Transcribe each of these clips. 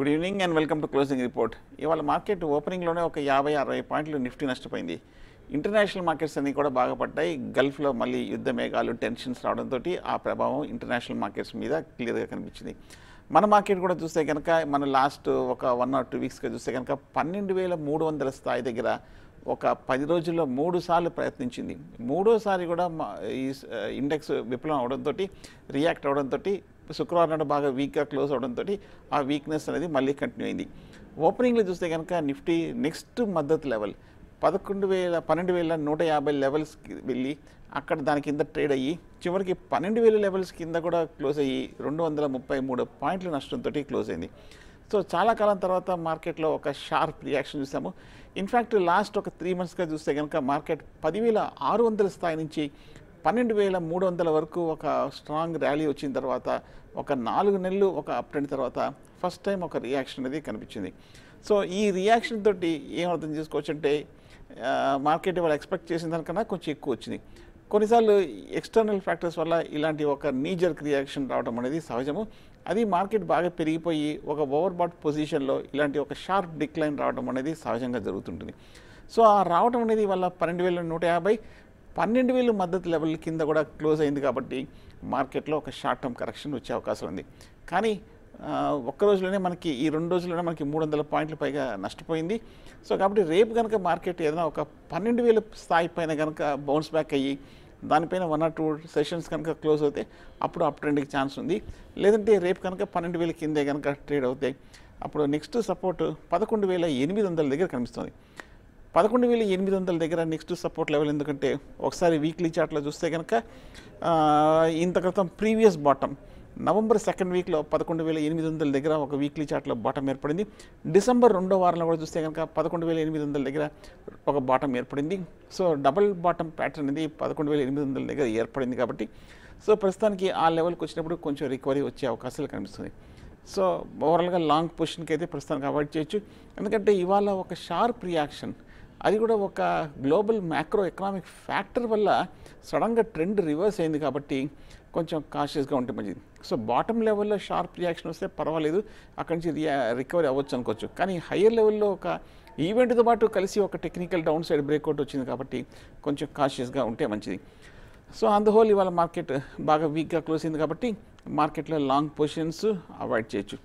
good evening and welcome to closing report ఇవాళ market ఓపెనింగ్లోనే ఒక యాభై అరవై పాయింట్లు నిఫ్టీ నష్టపోయింది ఇంటర్నేషనల్ మార్కెట్స్ అన్నీ కూడా బాగా పడ్డాయి గల్ఫ్లో మళ్ళీ యుద్ధ మేఘాలు టెన్షన్స్ రావడంతో ఆ ప్రభావం ఇంటర్నేషనల్ మార్కెట్స్ మీద క్లియర్గా కనిపించింది మన మార్కెట్ కూడా చూస్తే కనుక మన లాస్ట్ ఒక వన్ ఆర్ టూ వీక్స్గా చూస్తే కనుక పన్నెండు వేల మూడు వందల స్థాయి దగ్గర ఒక పది రోజుల్లో మూడు సార్లు ప్రయత్నించింది మూడోసారి కూడా మా- ఈ స- ఇండెక్స్ విఫలం అవడంతో రియాక్ట్ అవడంతో శుక్రవారం నాడు బాగా వీక్గా క్లోజ్ అవడంతో ఆ వీక్నెస్ అనేది మళ్ళీ కంటిన్యూ అయింది ఓపెనింగ్లో చూస్తే కనుక నిఫ్టీ నెక్స్ట్ మద్దతు లెవెల్ పదకొండు వేల పన్నెండు వేల నూట యాభై లెవెల్స్కి వెళ్ళి అక్కడ దాని కింద ట్రేడ్ అయ్యి చివరికి పన్నెండు వేల లెవెల్స్ కింద కూడా క్లోజ్ అయ్యి రెండు వందల ముప్పై మూడు పాయింట్ల నష్టంతో క్లోజ్ అయింది సో చాలా కాలం తర్వాత మార్కెట్లో ఒక షార్ప్ రియాక్షన్ చూసాము ఇన్ఫ్యాక్ట్ లాస్ట్ ఒక త్రీ మంత్స్గా చూస్తే కనుక మార్కెట్ పదివేల ఆరు వందల స్థాయి నుంచి పన్నెండు వేల మూడు వందల వరకు ఒక స్ట్రాంగ్ ర్యాలీ వచ్చిన తర్వాత ఒక నాలుగు నెలలు ఒక అప్ ట్రెండ్ తర్వాత ఫస్ట్ టైం ఒక రియాక్షన్ అనేది కనిపించింది సో ఈ రియాక్షన్ తోటి ఏం అర్థం చేసుకోవచ్చు అంటే మార్కెట్ వాళ్ళు ఎక్స్పెక్ట్ చేసిన దానికన్నా కొంచెం ఎక్కువ వచ్చింది కొన్నిసార్లు ఎక్స్టర్నల్ ఫ్యాక్టర్స్ వల్ల ఇలాంటి ఒక నీజర్క్ రియాక్షన్ రావడం అనేది సహజము అది మార్కెట్ బాగా పెరిగిపోయి ఒక ఓవర్ బాట్ పొజిషన్లో ఇలాంటి ఒక షార్ప్ డిక్లైన్ రావడం అనేది సహజంగా జరుగుతుంటుంది సో ఆ రావడం అనేది వల్ల పన్నెండు వేల నూట యాభై పన్నెండు వేలు మద్దతు లెవెల్ కింద కూడా క్లోజ్ అయింది కాబట్టి మార్కెట్లో ఒక షార్ట్ టర్మ్ కరెక్షన్ వచ్చే అవకాశం ఉంది కానీ ఆ, ఒక్క రోజులోనే మనకి ఈ రెండు రోజుల్లోనే మనకి మూడు వందల పాయింట్ల పైగా నష్టపోయింది సో కాబట్టి రేపు కనుక మార్కెట్ ఏదైనా ఒక పన్నెండు వేల స్థాయి పైన కనుక బౌన్స్ బ్యాక్ అయ్యి దానిపైన వన్ ఆర్ టూ సెషన్స్ కనుక క్లోజ్ అవుతే అప్పుడు అప్ ట్రెండ్కి ఛాన్స్ ఉంది లేదంటే రేపు కనుక పన్నెండు వేల కిందే కనుక ట్రేడ్ అవుతాయి అప్పుడు నెక్స్ట్ సపోర్ట్ పదకొండు వేల ఎనిమిది వందల దగ్గర కనిపిస్తుంది పదకొండు వేల ఎనిమిది వందల దగ్గర నెక్స్ట్ సపోర్ట్ లెవెల్ ఎందుకంటే ఒకసారి వీక్లీ చార్ట్లో చూస్తే కనుక ఆ, ఇంత క్రితం ప్రీవియస్ బాటమ్ నవంబర్ సెకండ్ వీక్లో పదకొండు వేల ఎనిమిది వందల దగ్గర ఒక వీక్లీ చార్ట్లో బాటం ఏర్పడింది డిసెంబర్ రెండో వారంలో కూడా చూస్తే కనుక పదకొండు వేల ఎనిమిది వందల దగ్గర ఒక బాటం ఏర్పడింది సో డబుల్ బాటం ప్యాటర్న్ అనేది పదకొండు వేల ఎనిమిది వందల దగ్గర ఏర్పడింది కాబట్టి సో ప్రస్తుతానికి ఆ లెవెల్కి వచ్చినప్పుడు కొంచెం రికవరీ వచ్చే అవకాశాలు కనిపిస్తుంది సో ఓవరాల్గా లాంగ్ పొజిషన్కి అయితే ప్రస్తుతానికి అవాయిడ్ చేయొచ్చు ఎందుకంటే ఇవాళ ఒక షార్ప్ రియాక్షన్ అది కూడా ఒక గ్లోబల్ మ్యాక్రో ఎకనామిక్ ఫ్యాక్టర్ వల్ల సడన్గా ట్రెండ్ రివర్స్ అయింది కాబట్టి కొంచెం కాషియస్గా ఉంటే మంచిది సో బాటమ్ లెవెల్లో షార్ప్ రియాక్షన్ వస్తే పర్వాలేదు అక్కడి నుంచి రియా రికవరీ అవ్వచ్చు అనుకోవచ్చు కానీ హయ్యర్ లెవెల్లో ఒక ఈవెంట్తో పాటు కలిసి ఒక టెక్నికల్ డౌన్ సైడ్ బ్రేక్అవుట్ వచ్చింది కాబట్టి కొంచెం కాషియస్గా ఉంటే మంచిది సో ఆన్ ద హోల్ ఇవాళ మార్కెట్ బాగా వీక్గా క్లోజ్ అయింది కాబట్టి మార్కెట్లో లాంగ్ పొజిషన్స్ అవాయిడ్ చేయొచ్చు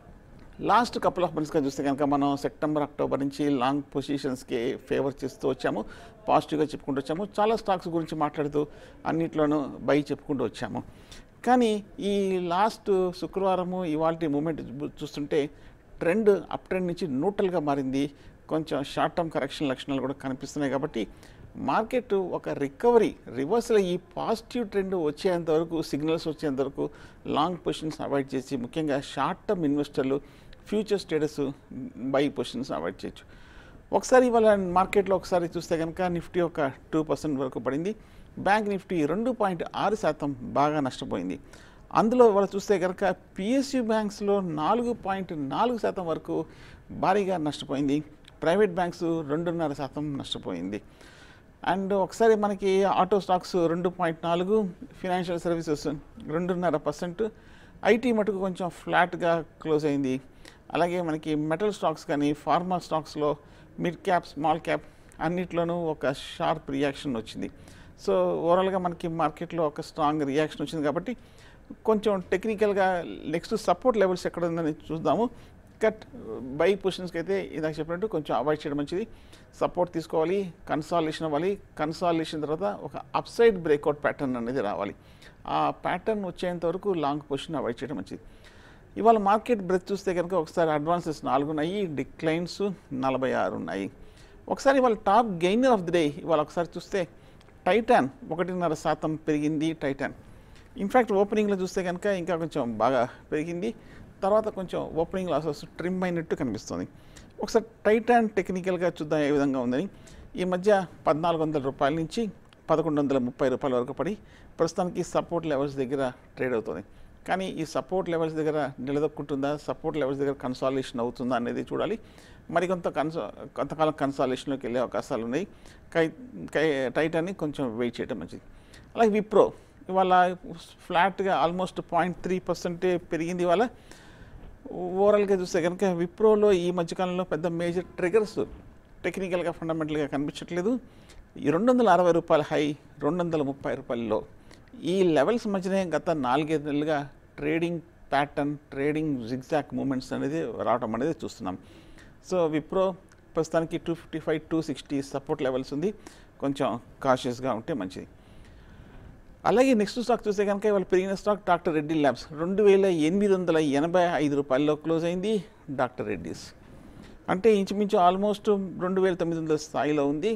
లాస్ట్ కపుల్ ఆఫ్ మంత్స్గా చూస్తే కనుక మనం సెప్టెంబర్ అక్టోబర్ నుంచి లాంగ్ పొజిషన్స్కి ఫేవర్ చేస్తూ వచ్చాము పాజిటివ్గా చెప్పుకుంటూ వచ్చాము చాలా స్టాక్స్ గురించి మాట్లాడుతూ అన్నిట్లోనూ బై చెప్పుకుంటూ వచ్చాము కానీ ఈ లాస్ట్ శుక్రవారము ఇవాళ మూమెంట్ చూస్తుంటే ట్రెండ్ అప్ ట్రెండ్ నుంచి న్యూట్రల్గా మారింది కొంచెం షార్ట్ టర్మ్ కరెక్షన్ లక్షణాలు కూడా కనిపిస్తున్నాయి కాబట్టి మార్కెట్ ఒక రికవరీ రివర్సల్ ఈ పాజిటివ్ ట్రెండ్ వచ్చేంత వరకు సిగ్నల్స్ వచ్చేంత వరకు లాంగ్ పొజిషన్స్ అవాయిడ్ చేసి ముఖ్యంగా షార్ట్ టర్మ్ ఇన్వెస్టర్లు future status buy positions avoid చేయొచ్చు ఒకసారి ఇవాళ మార్కెట్లో ఒకసారి చూస్తే కనుక నిఫ్టీ ఒక టూ పర్సెంట్ వరకు పడింది బ్యాంక్ నిఫ్టీ రెండు పాయింట్ ఆరు శాతం బాగా నష్టపోయింది అందులో ఇవాళ చూస్తే కనుక పిఎస్యు బ్యాంక్స్లో నాలుగు పాయింట్ నాలుగు శాతం వరకు భారీగా నష్టపోయింది ప్రైవేట్ బ్యాంక్స్ రెండున్నర శాతం నష్టపోయింది అండ్ ఒకసారి మనకి ఆటో స్టాక్స్ రెండు పాయింట్ నాలుగు ఫినాన్షియల్ సర్వీసెస్ రెండున్నర పర్సెంట్ ఐటీ మటుకు కొంచెం ఫ్లాట్గా క్లోజ్ అయింది అలాగే మనకి మెటల్ స్టాక్స్ కానీ ఫార్మా స్టాక్స్లో మిడ్ క్యాప్ స్మాల్ క్యాప్ అన్నిట్లోనూ ఒక షార్ప్ రియాక్షన్ వచ్చింది సో ఓవరాల్గా మనకి మార్కెట్లో ఒక స్ట్రాంగ్ రియాక్షన్ వచ్చింది కాబట్టి కొంచెం టెక్నికల్గా నెక్స్ట్ సపోర్ట్ లెవెల్స్ ఎక్కడ ఉందని చూద్దాము కట్ బై పొజిషన్స్కి అయితే ఇందాక చెప్పినట్టు కొంచెం అవాయిడ్ చేయడం మంచిది సపోర్ట్ తీసుకోవాలి కన్సాలేషన్ అవ్వాలి కన్సాలేషన్ తర్వాత ఒక అప్సైడ్ బ్రేక్అవుట్ ప్యాటర్న్ అనేది రావాలి ఆ ప్యాటర్న్ వచ్చేంత వరకు లాంగ్ పొజిషన్ అవాయిడ్ చేయడం మంచిది ఇవాళ మార్కెట్ బ్రెత్ చూస్తే కనుక ఒకసారి అడ్వాన్సెస్ నాలుగు ఉన్నాయి డిక్లైన్స్ నలభై ఆరు ఉన్నాయి ఒకసారి ఇవాళ top gainer of the day ఇవాళ ఒకసారి చూస్తే టైటాన్ ఒకటిన్నర శాతం పెరిగింది టైటాన్ ఇన్ఫ్యాక్ట్ ఓపెనింగ్లో చూస్తే కనుక ఇంకా కొంచెం బాగా పెరిగింది తర్వాత కొంచెం ఓపెనింగ్ లాసెస్ ట్రిమ్ అయినట్టు కనిపిస్తుంది ఒకసారి టైటాన్ టెక్నికల్గా చూద్దాం ఏ విధంగా ఉందని ఈ మధ్య పద్నాలుగు వందల రూపాయల నుంచి పదకొండు వందల ముప్పై రూపాయల వరకు పడి ప్రస్తుతానికి సపోర్ట్ లెవెల్స్ దగ్గర ట్రేడ్ అవుతుంది కానీ ఈ సపోర్ట్ లెవెల్స్ దగ్గర నిలదొక్కుంటుందా సపోర్ట్ లెవెల్స్ దగ్గర కన్సాలేషన్ అవుతుందా అనేది చూడాలి మరికొంత కన్సా కొంతకాలం కన్సాలేషన్లోకి వెళ్ళే అవకాశాలు ఉన్నాయి కై కై టైటాన్ని కొంచెం వెయిట్ చేయడం మంచిది అలాగే విప్రో ఇవాళ ఫ్లాట్గా ఆల్మోస్ట్ పాయింట్ త్రీ పర్సెంటే పెరిగింది ఇవాళ ఓవరాల్గా చూస్తే కనుక విప్రోలో ఈ మధ్యకాలంలో పెద్ద మేజర్ ట్రిగర్స్ టెక్నికల్గా ఫండమెంటల్గా కనిపించట్లేదు ఈ రెండు వందల అరవై రూపాయల హై రెండు వందల ముప్పై రూపాయల్లో ఈ లెవెల్స్ మధ్యనే గత నాలుగైదు నెలలుగా trading pattern trading zigzag movements అనేది రావడం అనేది చూస్తున్నాం సో విప్రో ప్రస్తుతానికి two fifty five two sixty support levels ఉంది కొంచెం కాషియస్గా ఉంటే మంచిది అలాగే నెక్స్ట్ స్టాక్ చూస్తే కనుక ఇవాళ పెరిగిన స్టాక్ డాక్టర్ రెడ్డి ల్యాబ్స్ రెండు వేల ఎనిమిది వందల ఎనభై ఐదు రూపాయల్లో క్లోజ్ అయింది డాక్టర్ రెడ్డిస్ అంటే ఇంచుమించు ఆల్మోస్ట్ రెండు వేల తొమ్మిది వందల స్థాయిలో ఉంది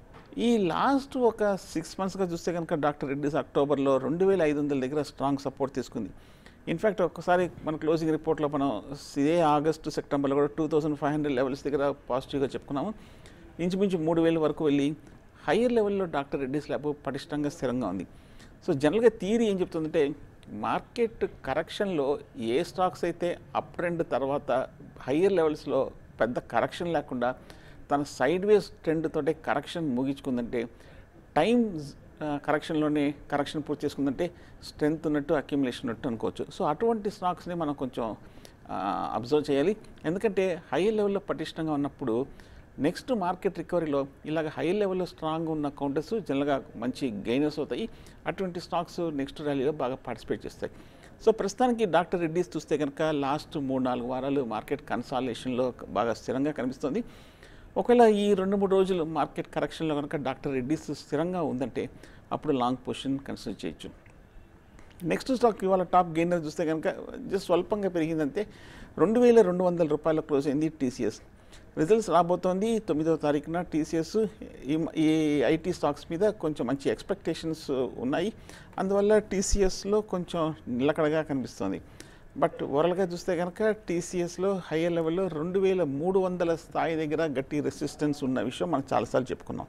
ఈ లాస్ట్ ఒక సిక్స్ మంత్స్గా చూస్తే కనుక డాక్టర్ రెడ్డిస్ అక్టోబర్లో రెండు వేల ఐదు వందల దగ్గర స్ట్రాంగ్ సపోర్ట్ తీసుకుంది ఇన్ఫ్యాక్ట్ ఒక్కసారి మన క్లోజింగ్ రిపోర్ట్లో మనం ఇదే ఆగస్టు సెప్టెంబర్లో కూడా two thousand five hundred levels దగ్గర పాజిటివ్గా చెప్పుకున్నాము ఇంచుమించు మూడు వేల వరకు వెళ్ళి హయ్యర్ లెవెల్లో డాక్టర్ రెడ్డిస్ ల్యాబ్ పటిష్టంగా స్థిరంగా ఉంది సో జనరల్గా థియరీ ఏం చెప్తుందంటే మార్కెట్ కరెక్షన్లో ఏ స్టాక్స్ అయితే అప్ ట్రెండ్ తర్వాత హయ్యర్ లెవెల్స్లో పెద్ద కరెక్షన్ లేకుండా తన సైడ్ వేస్ ట్రెండ్ తోటే కరెక్షన్ ముగించుకుందంటే టైం కరెక్షన్లోనే కరెక్షన్ పూర్తి చేసుకుందంటే స్ట్రెంత్ ఉన్నట్టు అక్యుములేషన్ ఉన్నట్టు అనుకోవచ్చు సో అటువంటి స్టాక్స్ని మనం కొంచెం అబ్జర్వ్ చేయాలి ఎందుకంటే హై లెవెల్లో పటిష్టంగా ఉన్నప్పుడు నెక్స్ట్ మార్కెట్ రికవరీలో ఇలాగ హై లెవెల్లో స్ట్రాంగ్ ఉన్న కౌంటర్స్ జనరల్గా మంచి గెయినర్స్ అవుతాయి అటువంటి స్టాక్స్ నెక్స్ట్ ర్యాలీలో బాగా పార్టిసిపేట్ చేస్తాయి సో ప్రస్తుతానికి డాక్టర్ రెడ్డిస్ చూస్తే కనుక లాస్ట్ మూడు నాలుగు వారాలు మార్కెట్ కన్సాలేషన్లో బాగా స్థిరంగా కనిపిస్తుంది ఒకవేళ ఈ రెండు మూడు రోజులు మార్కెట్ కరెక్షన్లో కనుక డాక్టర్ రెడ్డిస్ స్థిరంగా ఉందంటే అప్పుడు లాంగ్ పొజిషన్ కన్సిడర్ చేయొచ్చు నెక్స్ట్ స్టాక్ ఇవాళ టాప్ గెయినర్ చూస్తే కనుక జస్ట్ స్వల్పంగా పెరిగిందంటే రెండు వేల రెండు వందల రూపాయల క్లోజ్ అయింది టీసీఎస్ రిజల్ట్స్ రాబోతోంది తొమ్మిదవ తారీఖున టీసీఎస్ ఈ ఈ ఐటీ స్టాక్స్ మీద కొంచెం మంచి ఎక్స్పెక్టేషన్స్ ఉన్నాయి అందువల్ల టీసీఎస్లో కొంచెం నిలకడగా కనిపిస్తుంది బట్ ఓవరాల్గా చూస్తే కనుక టీసీఎస్లో హయ్యర్ లెవెల్లో రెండు వేల మూడు వందల స్థాయి దగ్గర గట్టి రెసిస్టెన్స్ ఉన్న విషయం మనం చాలాసార్లు చెప్పుకున్నాం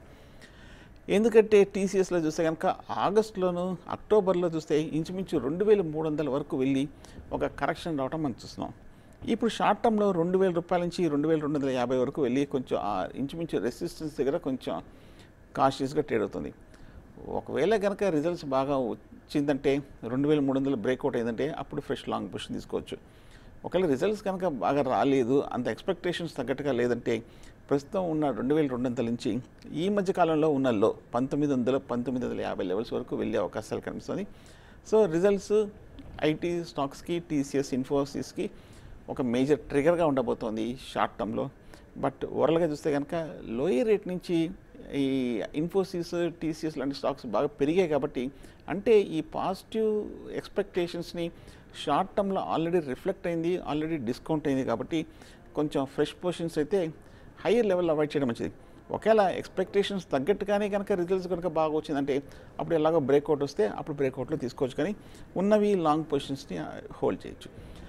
ఎందుకంటే టీసీఎస్లో చూస్తే కనుక ఆగస్టులోను అక్టోబర్లో చూస్తే ఇంచుమించు రెండు వేల మూడు వందల వరకు వెళ్ళి ఒక కరెక్షన్ రావడం మనం చూస్తున్నాం ఇప్పుడు షార్ట్ టర్మ్లో రెండు వేల రూపాయల నుంచి రెండు వేల రెండు వందల యాభై వరకు వెళ్ళి కొంచెం ఆ ఇంచుమించు రెసిస్టెన్స్ దగ్గర కొంచెం కాషియస్గా ట్రేడ్ అవుతుంది ఒకవేళ కనుక రిజల్ట్స్ బాగా వచ్చిందంటే రెండు వేల మూడు వందలు బ్రేక్అవుట్ అయిందంటే అప్పుడు ఫ్రెష్ లాంగ్ పొజిషన్ తీసుకోవచ్చు ఒకవేళ రిజల్ట్స్ కనుక బాగా రాలేదు అంత ఎక్స్పెక్టేషన్స్ తగ్గట్టుగా లేదంటే ప్రస్తుతం ఉన్న రెండు వేల రెండు వందల నుంచి ఈ మధ్య కాలంలో ఉన్న లో పంతొమ్మిది వందల పంతొమ్మిది వందల యాభై లెవెల్స్ వరకు వెళ్ళే అవకాశాలు కనిపిస్తుంది సో రిజల్ట్స్ ఐటీ స్టాక్స్కి టీసీఎస్ ఇన్ఫోసిస్కి ఒక మేజర్ ట్రిగర్గా ఉండబోతోంది షార్ట్ టర్మ్లో బట్ ఓవరాల్గా చూస్తే కనుక లోయర్ రేట్ నుంచి ఈ ఇన్ఫోసిస్ టీసీఎస్ లాంటి స్టాక్స్ బాగా పెరిగాయి కాబట్టి అంటే ఈ పాజిటివ్ ఎక్స్పెక్టేషన్స్ని షార్ట్ టర్మ్లో ఆల్రెడీ రిఫ్లెక్ట్ అయింది ఆల్రెడీ డిస్కౌంట్ అయింది కాబట్టి కొంచెం ఫ్రెష్ పొజిషన్స్ అయితే హయ్యర్ లెవెల్ అవాయిడ్ చేయడం మంచిది ఒకవేళ ఎక్స్పెక్టేషన్స్ తగ్గట్టుగానే కనుక రిజల్ట్స్ కనుక బాగా వచ్చిందంటే అప్పుడు ఎలాగో బ్రేక్అవుట్ వస్తే అప్పుడు బ్రేక్అవుట్లో తీసుకోవచ్చు కానీ ఉన్నవి లాంగ్ పొజిషన్స్ని హోల్డ్ చేయొచ్చు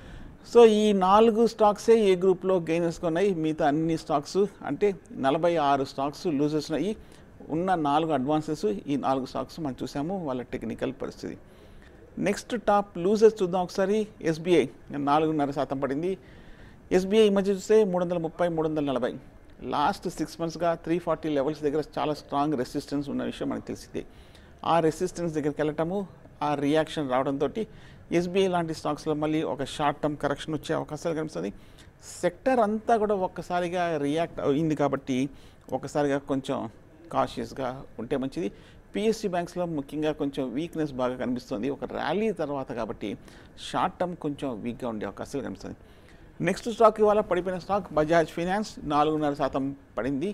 సో ఈ నాలుగు స్టాక్సే ఏ గ్రూప్లో గెయినర్స్గా ఉన్నాయి మిగతా అన్ని స్టాక్స్ అంటే నలభై ఆరు స్టాక్స్ లూజర్స్ ఉన్నాయి ఉన్న నాలుగు అడ్వాన్సెస్ ఈ నాలుగు స్టాక్స్ మనం చూసాము వాళ్ళ టెక్నికల్ పరిస్థితి నెక్స్ట్ టాప్ లూజర్స్ చూద్దాం ఒకసారి ఎస్బీఐ నాలుగున్నర శాతం పడింది ఎస్బీఐ ఈ మధ్య చూస్తే మూడు వందల ముప్పై మూడు వందల నలభై లాస్ట్ సిక్స్ మంత్స్గా త్రీ ఫార్టీ లెవెల్స్ దగ్గర చాలా స్ట్రాంగ్ రెసిస్టెన్స్ ఉన్న విషయం మనకు తెలిసిందే ఆ రెసిస్టెన్స్ దగ్గరికి వెళ్ళటము ఆ రియాక్షన్ రావడంతో ఎస్బీఐ లాంటి స్టాక్స్లో మళ్ళీ ఒక షార్ట్ టర్మ్ కరెక్షన్ వచ్చే అవకాశాలు కనిపిస్తుంది సెక్టర్ అంతా కూడా ఒక్కసారిగా రియాక్ట్ అయింది కాబట్టి ఒకసారిగా కొంచెం కాషియస్గా ఉంటే మంచిది పిఎస్సి బ్యాంక్స్లో ముఖ్యంగా కొంచెం వీక్నెస్ బాగా కనిపిస్తుంది ఒక ర్యాలీ తర్వాత కాబట్టి షార్ట్ టర్మ్ కొంచెం వీక్గా ఉండే అవకాశాలు కనిపిస్తుంది నెక్స్ట్ స్టాక్ ఇవాళ పడిపోయిన స్టాక్ బజాజ్ ఫైనాన్స్ నాలుగున్నర శాతం పడింది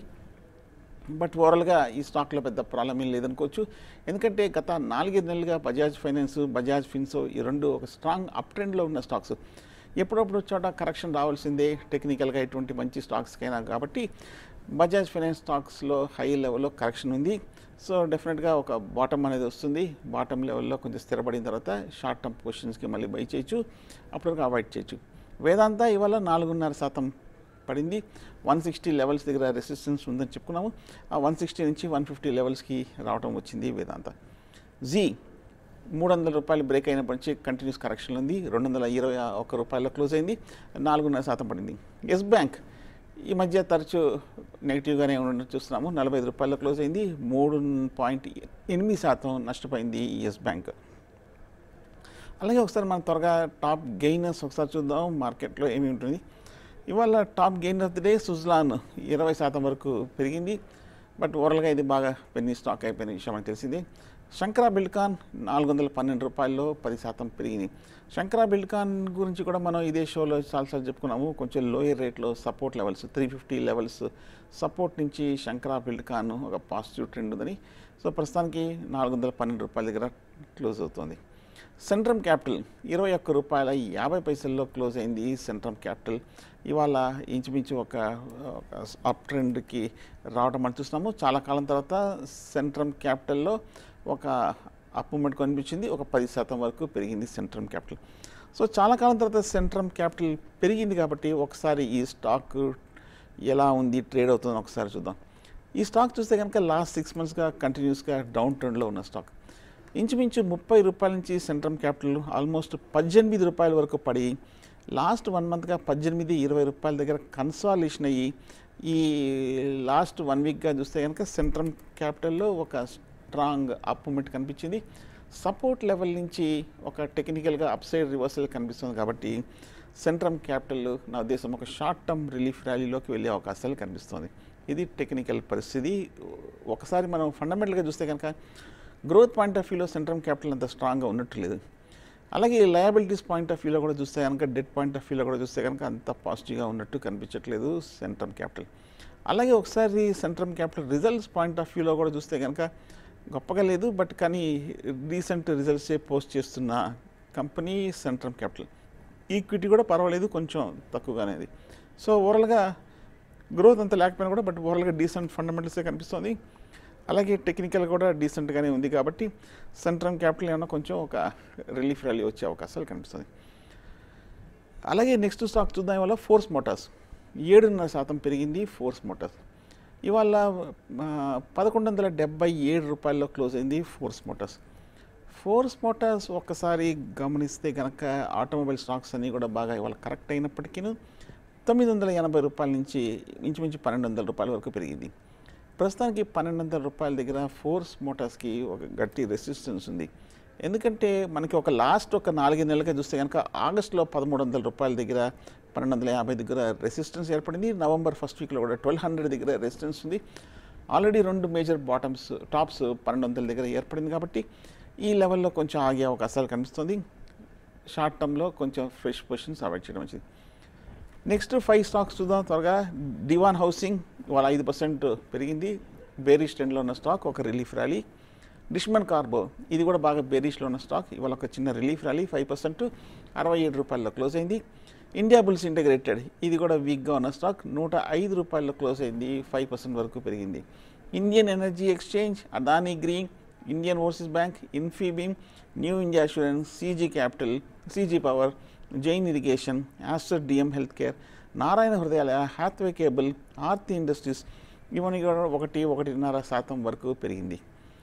బట్ ఓవరాల్గా ఈ స్టాక్లో పెద్ద ప్రాబ్లం ఏం లేదనుకోవచ్చు ఎందుకంటే గత నాలుగైదు నెలలుగా బజాజ్ ఫైనాన్స్ బజాజ్ ఫిన్సో ఈ రెండు ఒక స్ట్రాంగ్ అప్ ట్రెండ్లో ఉన్న స్టాక్స్ ఎప్పుడప్పుడు చోట కరెక్షన్ రావాల్సిందే టెక్నికల్గా ఎటువంటి మంచి స్టాక్స్కైనా కాబట్టి బజాజ్ ఫైనాన్స్ స్టాక్స్లో హై లెవెల్లో కరెక్షన్ ఉంది సో డెఫినెట్గా ఒక బాటమ్ అనేది వస్తుంది బాటమ్ లెవెల్లో కొంచెం స్థిరపడిన తర్వాత షార్ట్ టర్మ్ పొజిషన్స్కి మళ్ళీ బై చేయొచ్చు అప్పుడు అవాయిడ్ చేయొచ్చు వేదాంత ఇవాళ నాలుగున్నర శాతం పడింది వన్ సిక్స్టీ లెవెల్స్ దగ్గర రెసిస్టెన్స్ ఉందని చెప్పుకున్నాము ఆ వన్ సిక్స్టీ నుంచి వన్ ఫిఫ్టీ లెవెల్స్కి రావడం వచ్చింది వేదాంత జీ మూడు వందల రూపాయలు బ్రేక్ అయినప్పటి నుంచి కంటిన్యూస్ కరెక్షన్ ఉంది రెండు వందల ఇరవై ఒక్క రూపాయల్లో క్లోజ్ అయింది నాలుగున్నర శాతం పడింది ఎస్ బ్యాంక్ ఈ మధ్య తరచూ నెగిటివ్గానే ఉండడం చూస్తున్నాము నలభై ఐదు రూపాయల్లో క్లోజ్ అయింది మూడు పాయింట్ ఎనిమిది శాతం నష్టపోయింది ఎస్ బ్యాంక్ అలాగే ఒకసారి మనం త్వరగా టాప్ గెయినర్స్ ఒకసారి చూద్దాం మార్కెట్లో ఏమి ఉంటుంది ఇవాళ top gainer of the day Suzlon ఇరవై శాతం వరకు పెరిగింది బట్ ఓవరాల్గా ఇది బాగా పెన్ని స్టాక్ అయిపోయిన విషయం మనకు తెలిసింది శంకరా బిల్కాన్ నాలుగు వందల పన్నెండు రూపాయల్లో పది శాతం పెరిగింది శంకరా బిల్కాన్ గురించి కూడా మనం ఇదే షోలో చాలాసార్లు చెప్పుకున్నాము కొంచెం లోయర్ రేట్లో support levels three fifty levels support నుంచి శంకరా బిల్కాన్ ఒక పాజిటివ్ ట్రెండ్ ఉందని సో ప్రస్తుతానికి నాలుగు వందల పన్నెండు రూపాయల దగ్గర క్లోజ్ అవుతుంది సెంట్రమ్ క్యాపిటల్ ఇరవై ఒక్క రూపాయల యాభై పైసల్లో క్లోజ్ అయింది సెంట్రమ్ క్యాపిటల్ ఇవాళ ఇంచుమించు ఒక అప్ ట్రెండ్కి రావడం మనం చూస్తున్నాము చాలా కాలం తర్వాత సెంట్రమ్ క్యాపిటల్లో ఒక అప్ మూమెంట్ కనిపించింది ఒక పది శాతం వరకు పెరిగింది సెంట్రమ్ క్యాపిటల్ సో చాలా కాలం తర్వాత సెంట్రమ్ క్యాపిటల్ పెరిగింది కాబట్టి ఒకసారి ఈ స్టాక్ ఎలా ఉంది ట్రేడ్ అవుతుందో ఒకసారి చూద్దాం ఈ స్టాక్ చూస్తే కనుక లాస్ట్ సిక్స్ మంత్స్గా కంటిన్యూస్గా డౌన్ ట్రెండ్లో ఉన్న స్టాక్ ఇంచుమించు ముప్పై రూపాయల నుంచి సెంట్రమ్ క్యాపిటల్ ఆల్మోస్ట్ పద్దెనిమిది రూపాయల వరకు పడి లాస్ట్ వన్ మంత్గా పద్దెనిమిది ఇరవై రూపాయల దగ్గర కన్సాలేషన్ అయ్యి ఈ లాస్ట్ వన్ వీక్గా చూస్తే కనుక సెంట్రమ్ క్యాపిటల్లో ఒక స్ట్రాంగ్ అప్ మూమెంట్ కనిపించింది సపోర్ట్ లెవెల్ నుంచి ఒక టెక్నికల్గా అప్ సైడ్ రివర్సల్ కనిపిస్తుంది కాబట్టి సెంట్రమ్ క్యాపిటల్ నా ఉద్దేశం ఒక షార్ట్ టర్మ్ రిలీఫ్ ర్యాలీలోకి వెళ్ళే అవకాశాలు కనిపిస్తుంది ఇది టెక్నికల్ పరిస్థితి ఒకసారి మనం ఫండమెంటల్గా చూస్తే కనుక గ్రోత్ పాయింట్ ఆఫ్ వ్యూలో సెంట్రమ్ క్యాపిటల్ అంత స్ట్రాంగ్గా ఉన్నట్టు లేదు అలాగే లయబిలిటీస్ పాయింట్ ఆఫ్ వ్యూలో కూడా చూస్తే కనుక డెట్ పాయింట్ ఆఫ్ వ్యూలో కూడా చూస్తే కనుక అంత పాజిటివ్గా ఉన్నట్టు కనిపించట్లేదు సెంట్రమ్ క్యాపిటల్ అలాగే ఒకసారి Centrum capital results point of వ్యూలో కూడా చూస్తే కనుక గొప్పగా లేదు బట్ కానీ రీసెంట్ రిజల్ట్సే పోస్ట్ చేస్తున్న కంపెనీ సెంట్రమ్ క్యాపిటల్ ఈక్విటీ కూడా పర్వాలేదు కొంచెం తక్కువగానే ఇది సో ఓవరాల్గా గ్రోత్ అంత లేకపోయినా కూడా బట్ ఓవరాల్గా డీసెంట్ ఫండమెంటల్సే కనిపిస్తుంది అలాగే టెక్నికల్ కూడా డీసెంట్గానే ఉంది కాబట్టి సెంట్రమ్ క్యాపిటల్ ఏమైనా కొంచెం ఒక రిలీఫ్ ర్యాలీ వచ్చే అవకాశాలు కనిపిస్తుంది అలాగే నెక్స్ట్ స్టాక్ చూద్దాం ఇవాళ ఫోర్స్ మోటార్స్ ఏడున్నర శాతం పెరిగింది ఫోర్స్ మోటార్స్ ఇవాళ ఆ, పదకొండు వందల డెబ్బై ఏడు రూపాయల్లో క్లోజ్ అయింది ఫోర్స్ మోటార్స్ ఫోర్స్ మోటార్స్ ఒక్కసారి గమనిస్తే కనుక ఆటోమొబైల్ స్టాక్స్ అన్నీ కూడా బాగా ఇవాళ కరెక్ట్ అయినప్పటికీ తొమ్మిది వందల ఎనభై రూపాయల నుంచి ఇంచుమించు పన్నెండు వందల రూపాయల వరకు పెరిగింది ప్రస్తుతానికి పన్నెండు వందల రూపాయల దగ్గర ఫోర్స్ మోటార్స్కి ఒక గట్టి రెసిస్టెన్స్ ఉంది ఎందుకంటే మనకి ఒక లాస్ట్ ఒక నాలుగైదు నెలలుగా చూస్తే కనుక ఆగస్టులో పదమూడు వందల రూపాయల దగ్గర పన్నెండు వందల యాభై దగ్గర రెసిస్టెన్స్ ఏర్పడింది నవంబర్ ఫస్ట్ వీక్లో కూడా ట్వెల్వ్ హండ్రెడ్ దగ్గర రెసిస్టెన్స్ ఉంది ఆల్రెడీ రెండు మేజర్ బాటమ్స్ టాప్స్ పన్నెండు వందల దగ్గర ఏర్పడింది కాబట్టి ఈ లెవెల్లో కొంచెం ఆగే అవకాశాలు కనిపిస్తుంది షార్ట్ టర్మ్లో కొంచెం ఫ్రెష్ పొజిషన్స్ అవాయిడ్ చేయడం మంచిది నెక్స్ట్ ఫైవ్ స్టాక్స్ చూద్దాం త్వరగా డివాన్ హౌసింగ్ ఇవాళ ఐదు పర్సెంట్ పెరిగింది బేరిష్ ట్రెండ్లో ఉన్న స్టాక్ ఒక రిలీఫ్ ర్యాలీ డిష్మన్ కార్బో ఇది కూడా బాగా బేరిష్లో ఉన్న స్టాక్ ఇవాళ ఒక చిన్న రిలీఫ్ ర్యాలీ ఫైవ్ పర్సెంట్ అరవై ఏడు రూపాయల్లో క్లోజ్ అయింది ఇండియా బుల్స్ ఇంటిగ్రేటెడ్ ఇది కూడా వీక్గా ఉన్న స్టాక్ నూట ఐదు రూపాయల్లో క్లోజ్ అయింది ఫైవ్ పర్సెంట్ వరకు పెరిగింది Indian energy exchange Adani green Indian overseas bank Infibeam new India assurance CG capital CG power Jain irrigation Aster DM healthcare Narayana Hrudayalaya Hathway cable Aarti industries ఇవన్నీ కూడా ఒకటి ఒకటిన్నర శాతం వరకు పెరిగింది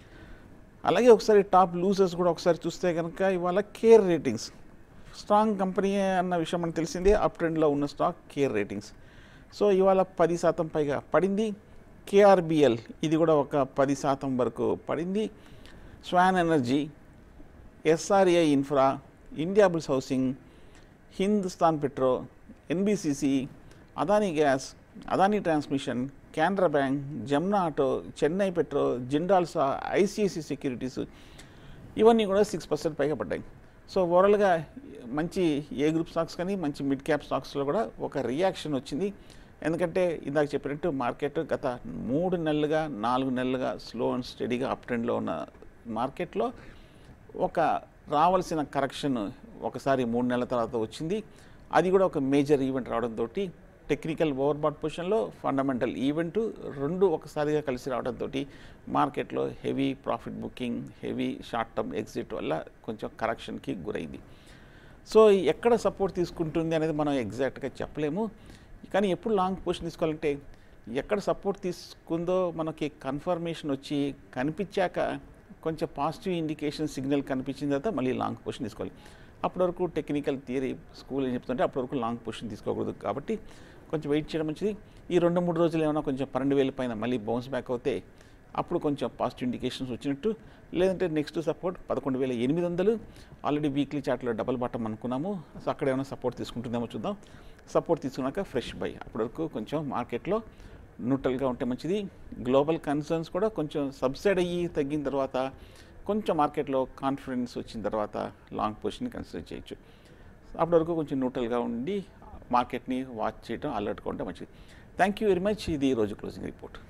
అలాగే ఒకసారి టాప్ లూజర్స్ కూడా ఒకసారి చూస్తే కనుక ఇవాళ కేర్ రేటింగ్స్ స్ట్రాంగ్ కంపెనీ అన్న విషయం మనకు తెలిసిందే అప్ ట్రెండ్లో ఉన్న స్టాక్ కేర్ రేటింగ్స్ సో ఇవాళ పది శాతం పైగా పడింది కేఆర్బిఎల్ ఇది కూడా ఒక పది శాతం వరకు పడింది Swan energy SRA infra Indiabulls housing Hindustan petro NBCC Adani gas Adani transmission Canara bank Jamuna auto Chennai petro Jindal Saw ICICI securities ఇవన్నీ కూడా సిక్స్ పర్సెంట్ పైగా పడ్డాయి సో ఓవరాల్గా మంచి ఏ గ్రూప్ స్టాక్స్ కానీ మంచి మిడ్ క్యాప్ స్టాక్స్లో కూడా ఒక రియాక్షన్ వచ్చింది ఎందుకంటే ఇందాక చెప్పినట్టు మార్కెట్ గత మూడు నెలలుగా నాలుగు నెలలుగా స్లో అండ్ స్టడీగా అప్ ట్రెండ్లో ఉన్న మార్కెట్లో ఒక రావాల్సిన కరెక్షన్ ఒకసారి మూడు నెలల తర్వాత వచ్చింది అది కూడా ఒక మేజర్ ఈవెంట్ రావడంతో టెక్నికల్ ఓవర్బాట్ పొజిషన్లో ఫండమెంటల్ ఈవెంట్ రెండు ఒకసారిగా కలిసి రావడంతో మార్కెట్లో heavy profit booking heavy short term exit వల్ల కొంచెం కరెక్షన్కి గురైంది సో ఎక్కడ సపోర్ట్ తీసుకుంటుంది అనేది మనం ఎగ్జాక్ట్గా చెప్పలేము కానీ ఎప్పుడు లాంగ్ పొజిషన్ తీసుకోవాలంటే ఎక్కడ సపోర్ట్ తీసుకుందో మనకి కన్ఫర్మేషన్ వచ్చి కనిపించాక కొంచెం పాజిటివ్ ఇండికేషన్ సిగ్నల్ కనిపించిన తర్వాత మళ్ళీ లాంగ్ పొజిషన్ తీసుకోవాలి అప్పటి వరకు టెక్నికల్ థియరీ స్కూల్ ఏం చెప్తుంటే అప్పటి వరకు లాంగ్ పొజిషన్ తీసుకోకూడదు కాబట్టి కొంచెం వెయిట్ చేయడం మంచిది ఈ రెండు మూడు రోజులు ఏమైనా కొంచెం పన్నెండు వేల పైన మళ్ళీ బౌన్స్ బ్యాక్ అవుతే అప్పుడు కొంచెం పాజిటివ్ ఇండికేషన్స్ వచ్చినట్టు లేదంటే నెక్స్ట్ సపోర్ట్ పదకొండు వేల ఎనిమిది వందలు ఆల్రెడీ వీక్లీ చార్ట్లో డబల్ బాటం అనుకున్నాము సో అక్కడ ఏమైనా సపోర్ట్ తీసుకుంటుందేమో చూద్దాం సపోర్ట్ తీసుకున్నాక ఫ్రెష్ బై అప్పటి వరకు కొంచెం మార్కెట్లో న్యూట్రల్గా ఉంటే మంచిది గ్లోబల్ కన్సర్న్స్ కూడా కొంచెం సబ్సైడ్ అయ్యి తగ్గిన తర్వాత కొంచెం మార్కెట్లో కాన్ఫిడెన్స్ వచ్చిన తర్వాత లాంగ్ పొజిషన్ కన్సిడర్ చేయొచ్చు అప్పటి వరకు కొంచెం న్యూట్రల్గా ఉండి మార్కెట్ని వాచ్ చేయడం అలర్ట్గా ఉంటే మంచిది థ్యాంక్ యూ వెరీ మచ్ ఇది ఈ రోజు క్లోజింగ్ రిపోర్ట్